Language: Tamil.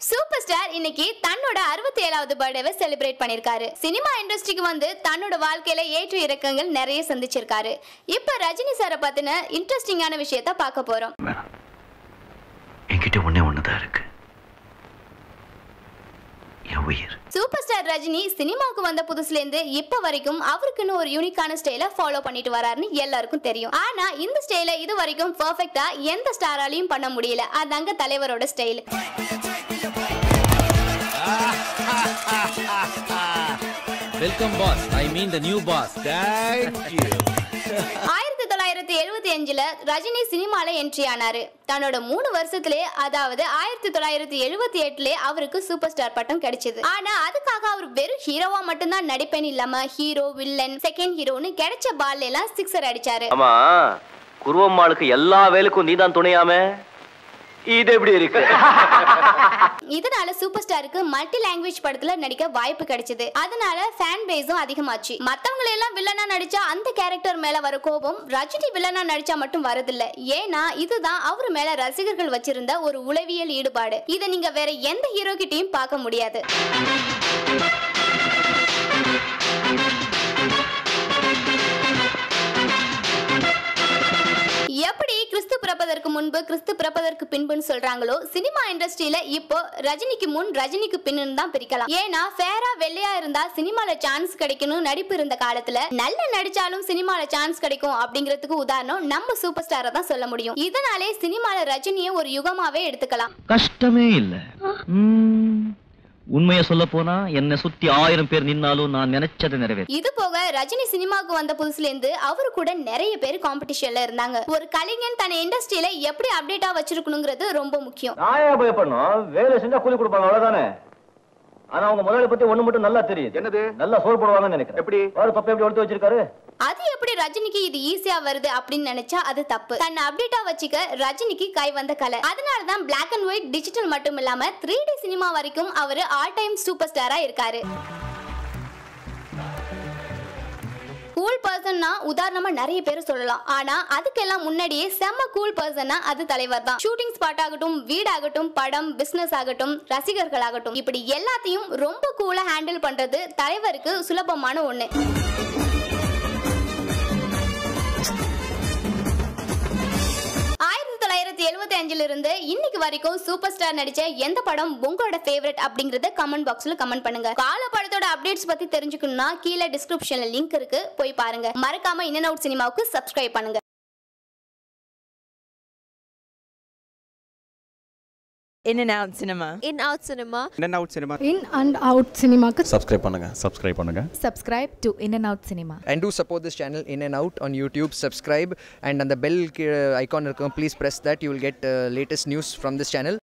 சூப்பர் ஸ்டார் இன்னைக்கு தன்னோட அறுபத்தி ஏழாவது பர்த்டேவை செலிப்ரேட் பண்ணிருக்காரு சினிமா இண்டஸ்ட்ரிக்கு வந்து தன்னோட வாழ்க்கையில ஏற்ற இறக்கங்கள் நிறைய சந்திச்சிருக்காரு இப்ப ரஜினி சாரை பத்தின இன்ட்ரெஸ்டிங்கான விஷயத்த பார்க்க போறோம் வேணாம் என்கிட்ட ஒண்ணே ஒண்ணுதான் இருக்கு என் உயிர் சூப்பர் ஸ்டார் ரஜினி சினிமாவுக்கு வந்த புதுசுல இருந்து இப்ப வரைக்கும் அவருக்குன்னு ஒரு யூனிக்கான ஸ்டைல ஃபாலோ பண்ணிட்டு வராருன்னு எல்லாருக்கும் தெரியும் ஆனா இந்த ஸ்டைல இது வரைக்கும் பெர்ஃபெக்ட்டா எந்த ஸ்டாராலையும் பண்ண முடியல அதாங்க தலைவரோட style welcome boss I mean the new boss Thank you. ஆயிரத்தி தொள்ளாயிரத்தி எழுபத்தி அஞ்சுல ரஜினி சினிமால என்ட்ரி ஆனாரு தன்னோட மூணு வருஷத்திலே அதாவது ஆயிரத்தி தொள்ளாயிரத்தி எழுபத்தி எட்டுல அவருக்கு சூப்பர் ஸ்டார் பட்டம் கிடைச்சது ஆனா அதுக்காக அவர் வெறும் ஹீரோவா மட்டும்தான் நடிப்பேன் இல்லாம ஹீரோ வில்லன் செகண்ட் ஹீரோன்னு கிடைச்ச பால்ல எல்லாம் சிக்ஸர் அடிச்சாரு ஆமா குருவம்மாளுக்கு எல்லா வேலுக்கும் நீதான் துணையாமே இது எப்படி இருக்கு இதனால சூப்பர் ஸ்டாருக்கு மல்டி லாங்குவேஜ் படத்துல நடிக்க வாய்ப்பு கிடைச்சது அதனால ஃபேன் பேஸும் அதிகமாச்சு மத்தவங்க எல்லாம் வில்லனா நடிச்சா அந்த கேரக்டர் மேல வர கோபம் ரஜினி வில்லனா நடிச்சா மட்டும் வரதில்ல ஏன்னா இதுதான் அவர் மேல ரசிகர்கள் வச்சிருந்த ஒரு உளவியல் ஈடுபாடு இதை நீங்க வேற எந்த ஹீரோ கிட்டயும் பார்க்க முடியாது எப்படி கிறிஸ்து பிறப்பதற்கு முன்பு கிறிஸ்து பிறப்பதற்கு பின்புன்னு சொல்றாங்களோ சினிமா இண்டஸ்ட்ரியில இப்போ ரஜினிக்கு முன் ரஜினிக்கு பின்னு தான் பிரிக்கலாம் ஏன்னா ஃபேரா வெள்ளையா இருந்தா சினிமால சான்ஸ் கிடைக்கணும் நடிப்பு இருந்த காலத்துல நல்ல நடிச்சாலும் சினிமால சான்ஸ் கிடைக்கும் அப்படிங்கிறதுக்கு உதாரணம் நம்ம சூப்பர் ஸ்டாரை தான் சொல்ல முடியும் இதனாலே சினிமால ரஜினியை ஒரு யுகமாவே எடுத்துக்கலாம் கஷ்டமே இல்ல உண்மையை சொல்ல போனா என்னை சுத்தி ஆயிரம் பேர் நின்னாலும் நான் நினைச்சதை நிறைவேற்ற இது போக ரஜினி சினிமாவுக்கு வந்த புதுசுல இருந்து அவரு கூட நிறைய பேர் காம்படிஷன்ல இருந்தாங்க ஒரு கலைஞன் தன் இண்டஸ்ட்ரியில எப்படி அப்டேட்டா வச்சிருக்கணுங்கிறது ரொம்ப முக்கியம் நான் ஏன் பயப்படணும் வேலை செஞ்சா கூலி கொடுப்பாங்க அவ்வளவுதானே ஆனா அவங்க முதலாளி பத்தி ஒண்ணு மட்டும் நல்லா தெரியுது என்னது? நல்லா சோறு போடுவாங்கன்னு நினைக்கிறேன் எப்படி? வேற தொப்பை எப்படி எடுத்து வச்சிருக்காரு அது எப்படி ரஜினிக்கு இது ஈஸியா வருது அப்படின்னு நினைச்சா அது தப்பு தன்னை அப்டேட்டா வச்சுக்க ரஜினிக்கு கை வந்த கலை அதனால தான் பிளாக் அண்ட் ஒயிட் டிஜிட்டல் மட்டும் இல்லாம த்ரீ டி சினிமா வரைக்கும் அவரு ஆல் டைம் சூப்பர் ஸ்டாரா இருக்காரு கூல் பர்சன்னா உதாரணமா நிறைய பேர் சொல்லலாம் ஆனா அதுக்கெல்லாம் முன்னாடியே செம்ம கூல் பர்சன்னா அது தலைவர் தான் ஷூட்டிங் ஸ்பாட் ஆகட்டும் வீடாகட்டும் படம் பிசினஸ் ஆகட்டும் ரசிகர்கள் ஆகட்டும் இப்படி எல்லாத்தையும் ரொம்ப கூலா ஹேண்டில் பண்றது தலைவருக்கு சுலபமான ஒண்ணு ஆயிரத்தி தொள்ளாயிரத்தி எழுபத்தி அஞ்சுல இருந்து இன்னைக்கு வரைக்கும் சூப்பர் ஸ்டார் நடிச்ச எந்த படம் உங்களோட ஃபேவரட் அப்படிங்கறத கமெண்ட் பாக்ஸ்ல கமெண்ட் பண்ணுங்க கால படத்தோட அப்டேட்ஸ் பத்தி தெரிஞ்சுக்கணும்னா கீழே டிஸ்கிரிப்ஷன்ல லிங்க் இருக்கு போய் பாருங்க மறக்காம இன் அவுட் சினிமாவுக்கு சப்ஸ்கிரைப் பண்ணுங்க In and out cinema. in out cinema In and out cinema. In and out சினிமாக்கு சப்ஸ்கிரைப் பண்ணுங்க சப்ஸ்கிரைப் பண்ணுங்க Subscribe to In and Out Cinema. and do support this channel in and out on youtube subscribe and on the bell uh, icon please press that you will get uh, latest news from this channel